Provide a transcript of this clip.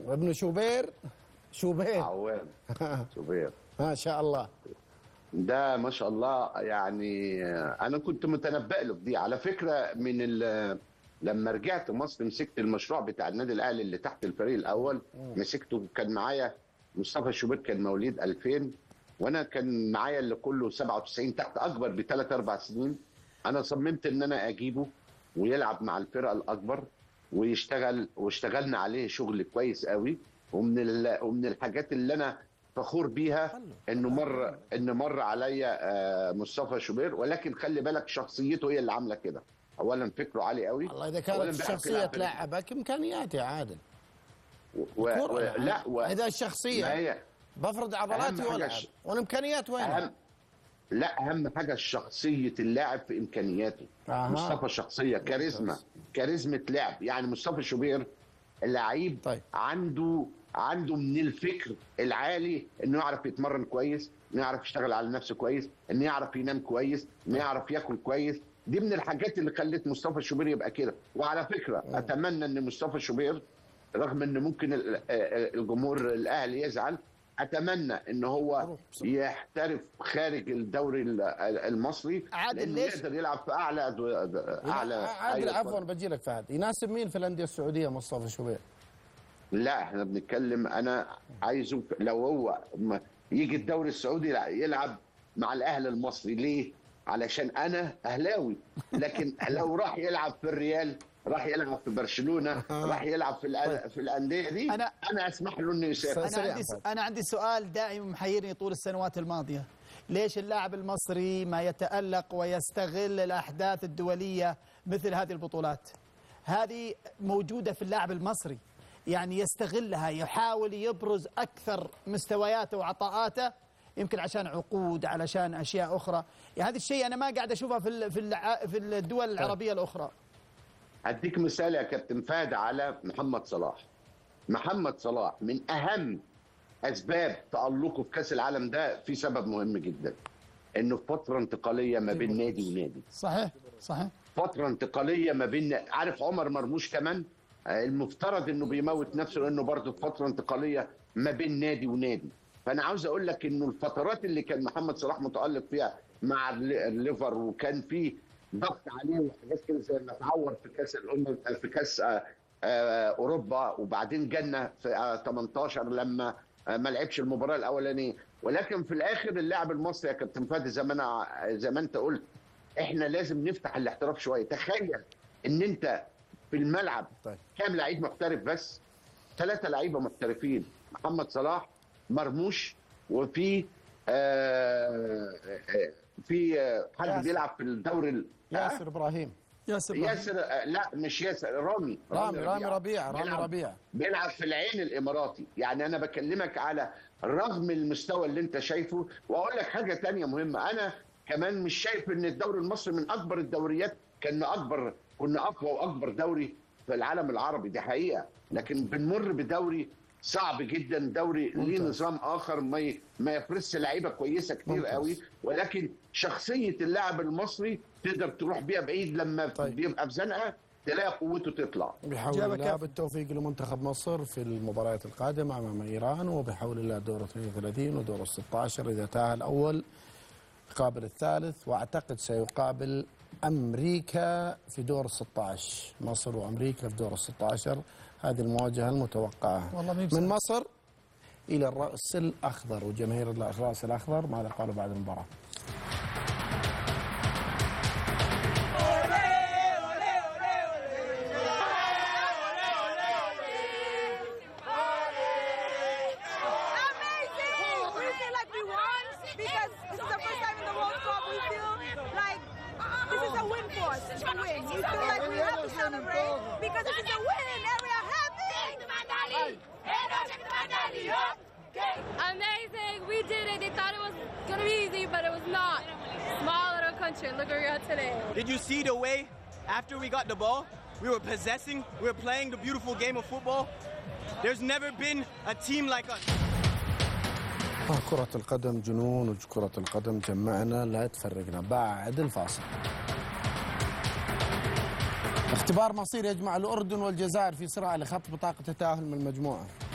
وابن شوبير شوبير عوام شوبير ما شاء الله ده ما شاء الله يعني انا كنت متنبأ له بدي على فكره من ال- لما رجعت مصر مسكت المشروع بتاع النادي الاهلي اللي تحت الفريق الاول مسكته كان معايا مصطفى شوبير كان مواليد 2000 وانا كان معايا اللي كله 97 تحت اكبر بثلاث اربع سنين انا صممت ان انا اجيبه ويلعب مع الفرقه الاكبر ويشتغل واشتغلنا عليه شغل كويس قوي ومن ال- ومن الحاجات اللي انا فخور بيها انه مر ان مر عليا آه، مصطفى شوبير ولكن خلي بالك شخصيته هي اللي عامله كده اولا فكره عالي قوي والله اذا أولاً كانت بيعرف الشخصيه يلعب. تلعبك امكانيات يا عادل و... و... كرة يعني. لا و... اذا ما الشخصيه هي بفرض أهم عضلاتي حاجة والعب الش- والامكانيات وين؟ اهم لا اهم حاجه شخصيه اللاعب في امكانياته أها. مصطفى شخصيه كاريزما كاريزما لعب يعني مصطفى شوبير لعيب طيب. عنده عنده من الفكر العالي انه يعرف يتمرن كويس انه يعرف يشتغل على نفسه كويس انه يعرف ينام كويس انه يعرف ياكل كويس دي من الحاجات اللي خلت مصطفى شوبير يبقى كده وعلى فكره اتمنى ان مصطفى شوبير رغم ان ممكن ال- آه، الجمهور الاهلي يزعل اتمنى ان هو يحترف خارج الدوري ال- المصري عادل لأنه ليش؟ يقدر يلعب في اعلى اعلى عادل أيوة. عفوا بجي لك فهد يناسب مين في الانديه السعوديه مصطفى شوبير؟ لا احنا بنتكلم انا عايزه لو هو م- يجي الدوري السعودي لا، يلعب مع الاهلي المصري ليه؟ علشان انا اهلاوي لكن لو راح يلعب في الريال راح يلعب في برشلونه راح يلعب في الأ- في الانديه دي أنا- انا انا اسمح له انه يسافر انا سريع عندي فهد. انا عندي سؤال دائما محيرني طول السنوات الماضيه ليش اللاعب المصري ما يتالق ويستغل الاحداث الدوليه مثل هذه البطولات هذه موجوده في اللاعب المصري يعني يستغلها يحاول يبرز اكثر مستوياته وعطاءاته يمكن عشان عقود علشان اشياء اخرى يعني هذا الشيء انا ما قاعد اشوفها في ال- في الع- في الدول العربيه الاخرى هديك مثال يا كابتن فهد على محمد صلاح محمد صلاح من اهم اسباب تالقه في كاس العالم ده في سبب مهم جدا انه في فتره انتقاليه ما بين نادي ونادي صحيح صحيح فتره انتقاليه ما بين عارف عمر مرموش كمان آه، المفترض انه بيموت نفسه لانه برضه في فتره انتقاليه ما بين نادي ونادي فانا عاوز اقول لك انه الفترات اللي كان محمد صلاح متالق فيها مع ال- الليفر وكان في ضغط عليه وحاجات كده زي ما اتعور في كاس الامم في كاس آه، آه، اوروبا وبعدين جنة في آه، 18 لما آه، ما لعبش المباراه الاولانيه ولكن في الاخر اللاعب المصري يا كابتن فادي زي ما انا زي ما انت قلت احنا لازم نفتح الاحتراف شويه تخيل ان انت في الملعب طيب. كام لعيب محترف بس ثلاثه لعيبه محترفين محمد صلاح مرموش وفي آه آه، في آه، حد ياسر. بيلعب في الدوري ال- ياسر ابراهيم ياسر ياسر آه، لا مش ياسر رامي رامي رامي ربيع رامي بيلعب- ربيع بيلعب في العين الاماراتي يعني انا بكلمك على رغم المستوى اللي انت شايفه واقول لك حاجه تانية مهمه انا كمان مش شايف ان الدوري المصري من اكبر الدوريات كنا اكبر كنا اقوى واكبر دوري في العالم العربي دي حقيقه لكن بنمر بدوري صعب جدا دوري ليه نظام اخر ما ي- ما يفرزش لعيبه كويسه كتير ممتاز. قوي ولكن شخصيه اللاعب المصري تقدر تروح بيها بعيد لما طيب. بيبقى في زنقه تلاقي قوته تطلع بحول جابك الله كاف. بالتوفيق لمنتخب مصر في المباريات القادمة أمام إيران وبحول الله دور 32 ودور 16 إذا تأهل أول يقابل الثالث وأعتقد سيقابل أمريكا في دور 16 مصر وأمريكا في دور 16 هذه المواجهة المتوقعة والله ما هي من مصر إلى الرأس الأخضر وجماهير الرأس الأخضر ماذا قالوا بعد المباراة amazing! We feel like we won because this is the first time in the World Cup. We feel like this is a win for us. It's a win. We feel like we have to celebrate because this is a win and we are happy. Amazing! We did it. They thought it was gonna be easy, but it was not. Small little country. Look where we are today. Did you see the way after we got the ball, we were possessing, we were playing the beautiful game of football? There's never been a team like us. آه، كرة القدم جنون وكرة القدم جمعنا لا تفرقنا بعد الفاصل اختبار مصير يجمع الأردن والجزائر في صراع لخط بطاقة التأهل من المجموعة